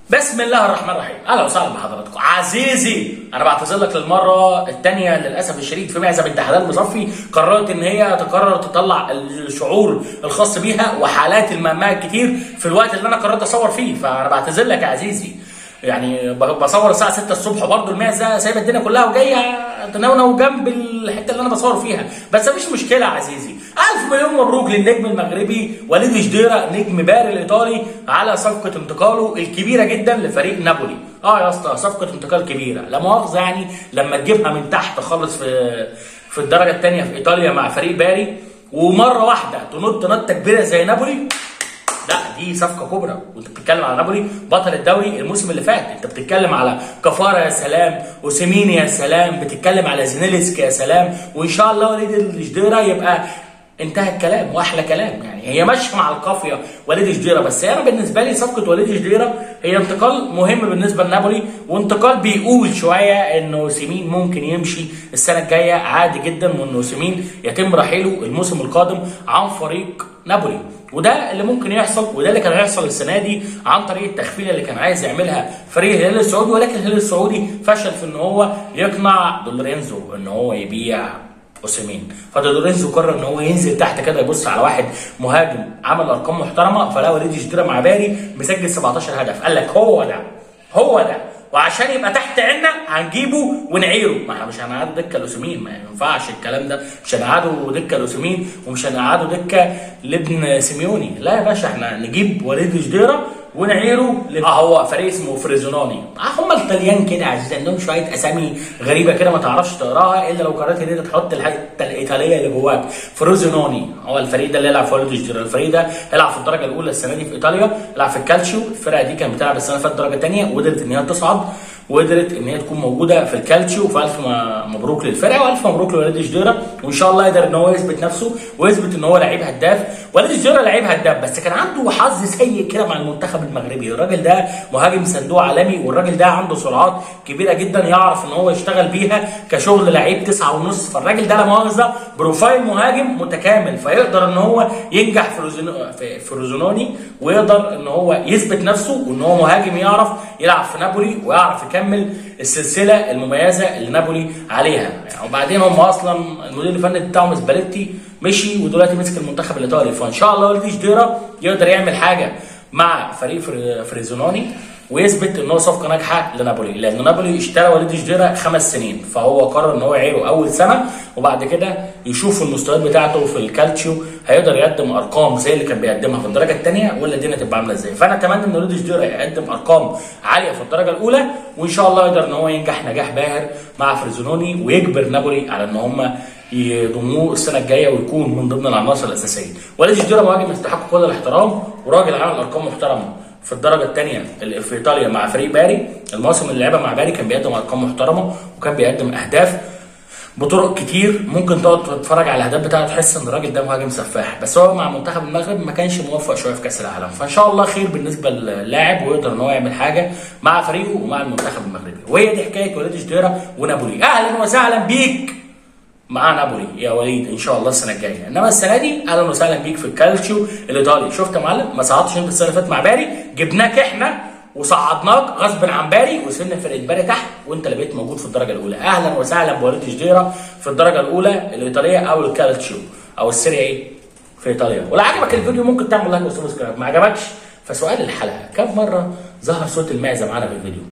بسم الله الرحمن الرحيم اهلا وسهلا بحضراتكم عزيزي انا بعتذر لك للمره الثانيه للاسف الشديد في معزه بنت حلال مصفي قررت ان هي تقرر تطلع الشعور الخاص بيها وحالات المهمه الكتير في الوقت اللي انا قررت اصور فيه فانا بعتذر لك يا عزيزي يعني ب- بصور الساعه 6 الصبح برضه المعزه سايبه الدنيا كلها وجايه تنونو جنب الحته اللي انا بصور فيها بس مفيش مشكله يا عزيزي الف مليون مبروك للنجم المغربي وليد شديره نجم باري الايطالي على صفقه انتقاله الكبيره جدا لفريق نابولي اه يا اسطى صفقه انتقال كبيره لا مؤاخذه يعني لما تجيبها من تحت خالص في في الدرجه الثانيه في ايطاليا مع فريق باري ومره واحده تنط نطه كبيره زي نابولي لا دي صفقه كبرى وانت بتتكلم على نابولي بطل الدوري الموسم اللي فات انت بتتكلم على كفاره يا سلام وسيميني يا سلام بتتكلم على زينيلسكي يا سلام وان شاء الله وليد الجديره يبقى انتهى الكلام واحلى كلام يعني هي ماشيه مع القافيه وليد جديره بس انا بالنسبه لي صفقه وليد جديره هي انتقال مهم بالنسبه لنابولي وانتقال بيقول شويه انه سيمين ممكن يمشي السنه الجايه عادي جدا وانه سيمين يتم رحيله الموسم القادم عن فريق نابولي وده اللي ممكن يحصل وده اللي كان هيحصل السنه دي عن طريق التخفيله اللي كان عايز يعملها فريق الهلال السعودي ولكن الهلال السعودي فشل في ان هو يقنع دولورينزو ان هو يبيع اوسيمين فدولورينزو قرر ان هو ينزل تحت كده يبص على واحد مهاجم عمل ارقام محترمه فلقى وليد شديره مع باري مسجل 17 هدف قال لك هو ده هو ده وعشان يبقى تحت عيننا هنجيبه ونعيره ما احنا مش هنقعده دكه لوسيمين ما ينفعش الكلام ده مش هنقعده دكه لوسيمين ومش هنقعده دكه لابن سيميوني لا يا باشا احنا نجيب وليد شديره ونعيره ل- اه هو فريق اسمه فريزونوني آه هم الطليان كده عزيز عندهم شويه اسامي غريبه كده ما تعرفش تقراها الا لو قررت ان انت تحط الحته الايطاليه اللي جواك فريزونوني هو الفريق ده اللي يلعب في وليد شديره الفريق ده يلعب في الدرجه الاولى السنه دي في ايطاليا يلعب في الكالتشيو الفرقه دي كانت بتلعب السنه اللي فاتت الدرجه الثانيه وقدرت ان هي تصعد وقدرت ان هي تكون موجوده في الكالتشيو فالف م- مبروك للفرقه والف مبروك لوليد شديره وان شاء الله يقدر ان هو يثبت نفسه ويثبت ان هو لعيب هداف وليد شديره لعيب هداف بس كان عنده حظ سيء كده مع المنتخب المغربي الراجل ده مهاجم صندوق عالمي والراجل ده عنده سرعات كبيره جدا يعرف ان هو يشتغل بيها كشغل لعيب تسعة ونص فالراجل ده لا مؤاخذه بروفايل مهاجم متكامل فيقدر ان هو ينجح في روزينو- في في روزونوني ويقدر ان هو يثبت نفسه وان هو مهاجم يعرف يلعب في نابولي ويعرف يكمل السلسله المميزه اللي نابولي عليها يعني وبعدين هم اصلا المدير الفني بتاعهم سباليتي مشي ودلوقتي مسك المنتخب الايطالي فان شاء الله وليد شديره يقدر يعمل حاجه مع فريق فري- فريزونوني ويثبت ان هو صفقه ناجحه لنابولي لان نابولي اشترى وليد شديره خمس سنين فهو قرر ان هو يعيره اول سنه وبعد كده يشوف المستويات بتاعته في الكالتشيو هيقدر يقدم ارقام زي اللي كان بيقدمها في الدرجه الثانيه ولا الدنيا تبقى عامله ازاي فانا اتمنى ان وليد شديره يقدم ارقام عاليه في الدرجه الاولى وان شاء الله يقدر ان هو ينجح نجاح باهر مع فريزونوني ويجبر نابولي على ان هم يضموه السنه الجايه ويكون من ضمن العناصر الاساسيه وليد شديره مهاجم يستحق كل الاحترام وراجل عمل ارقام محترمه في الدرجه الثانيه في ايطاليا مع فريق باري الموسم اللي لعبها مع باري كان بيقدم ارقام محترمه وكان بيقدم اهداف بطرق كتير ممكن تقعد تتفرج على الاهداف بتاعته تحس ان الراجل ده مهاجم سفاح بس هو مع منتخب المغرب ما كانش موفق شويه في كاس العالم فان شاء الله خير بالنسبه للاعب ويقدر ان هو يعمل حاجه مع فريقه ومع المنتخب المغربي وهي دي حكايه وليد شديره ونابولي اهلا وسهلا بيك مع نابولي يا وليد ان شاء الله السنه الجايه انما السنه دي اهلا وسهلا بيك في الكالتشيو الايطالي شفت يا معلم ما صعدتش انت السنه اللي فاتت مع باري جبناك احنا وصعدناك غصب عن باري وسيبنا فرقه باري تحت وانت اللي بقيت موجود في الدرجه الاولى اهلا وسهلا بوليد شديره في الدرجه الاولى الايطاليه او الكالتشيو او السيريا ايه في ايطاليا ولو عجبك الفيديو ممكن تعمل لايك وسبسكرايب ما عجبكش فسؤال الحلقه كم مره ظهر صوت المعزه معانا في الفيديو